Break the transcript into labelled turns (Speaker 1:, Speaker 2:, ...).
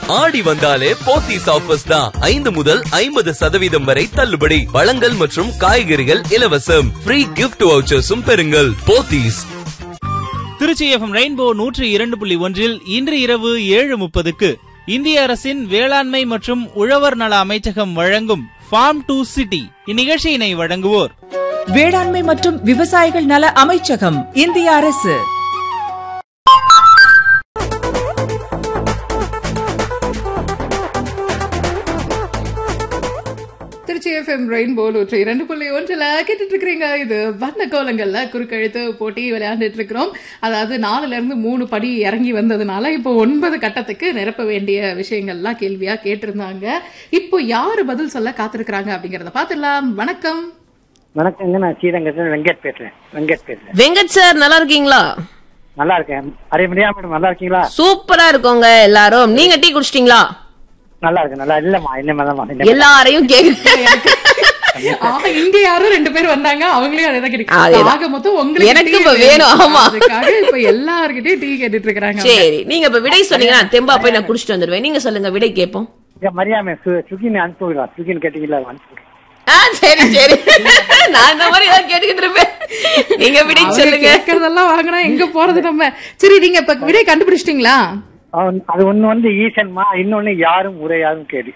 Speaker 1: ஆடி வந்தாலே போத்தீஸ் ஆஃபர்ஸ் தான் ஐந்து முதல் ஐம்பது சதவீதம் வரை தள்ளுபடி பழங்கள் மற்றும் காய்கறிகள் இலவசம் ஃப்ரீ கிஃப்ட் வவுச்சர்ஸும் பெறுங்கள் போத்தீஸ்
Speaker 2: திருச்சி எஃப்எம் ரெயின்போ நூற்றி இரண்டு புள்ளி ஒன்றில் இன்று இரவு ஏழு முப்பதுக்கு இந்திய அரசின் வேளாண்மை மற்றும் உழவர் நல அமைச்சகம் வழங்கும் ஃபார்ம் டு சிட்டி இந்நிகழ்ச்சியினை வழங்குவோர்
Speaker 3: வேளாண்மை மற்றும் விவசாயிகள் நல அமைச்சகம் இந்திய அரசு
Speaker 4: திருச்சி எஃப்எம் ரெயின்போ நூற்றி இரண்டு புள்ளி ஒன்றில் கேட்டுட்டு இருக்கிறீங்க இது வண்ண கோலங்கள்ல குறுக்கெழுத்து போட்டி விளையாண்டுட்டு இருக்கிறோம் அதாவது நாலுல இருந்து மூணு படி இறங்கி வந்ததுனால இப்போ ஒன்பது கட்டத்துக்கு நிரப்ப வேண்டிய விஷயங்கள்லாம் கேள்வியா கேட்டிருந்தாங்க இப்போ யாரு பதில் சொல்ல காத்திருக்கிறாங்க அப்படிங்கறத பார்த்துடலாம் வணக்கம்
Speaker 5: வணக்கங்க நான் ஸ்ரீரங்கத்தில் வெங்கட் பேசுறேன் வெங்கட் பேசுறேன்
Speaker 6: வெங்கட் சார் நல்லா இருக்கீங்களா
Speaker 5: நல்லா இருக்கேன் அரைமணியா மேடம் நல்லா இருக்கீங்களா
Speaker 6: சூப்பரா இருக்கோங்க எல்லாரும் நீங்க டீ குடிச்சிட்டீங்களா
Speaker 5: நல்லா இருக்கு நல்லா இல்லம்மா என்னமாதாம்மா
Speaker 6: எல்லாரையும் கேக்கு
Speaker 4: ஆக இங்க யாரும் ரெண்டு பேர் வந்தாங்க அவங்களையும் அதே தான் கேட்டு
Speaker 6: அதேதான்.
Speaker 4: ஆக மொத்தம் உங்களுக்கு
Speaker 6: எனக்கு
Speaker 4: டீ
Speaker 6: இப்ப வேணும், ஆமா.
Speaker 4: அதுக்காக இப்ப எல்லார்கிட்டயும் டீ கேட்டுட்டு இருக்கிறாங்க
Speaker 6: சரி நீங்க இப்ப விடை சொன்னீங்கன்னா தெம்பா போய் நான் குடிச்சிட்டு வந்துடுவேன் நீங்க சொல்லுங்க விடை கேட்போம்
Speaker 5: இங்க மரியாதை சுகின்னு அனுப்பி விடுவா சுகின்னு கேட்டீங்களா அனுப்பி
Speaker 6: ஆ சரி சரி நான் இந்த மாதிரி ஏதாவது கேட்டுக்கிட்டு இருப்பேன் நீங்க விடை
Speaker 4: அவங்க
Speaker 6: சொல்லுங்க
Speaker 4: கேட்கறதெல்லாம் வாங்கினா எங்க போறது நம்ம சரி நீங்க இப்ப விடை கண்டுபிடிச்சிட்டீங்களா
Speaker 5: அவன் அது ஒண்ணு வந்து ஈசன்மா இன்னொன்னு யாரும் உரையாரும் கேள்வி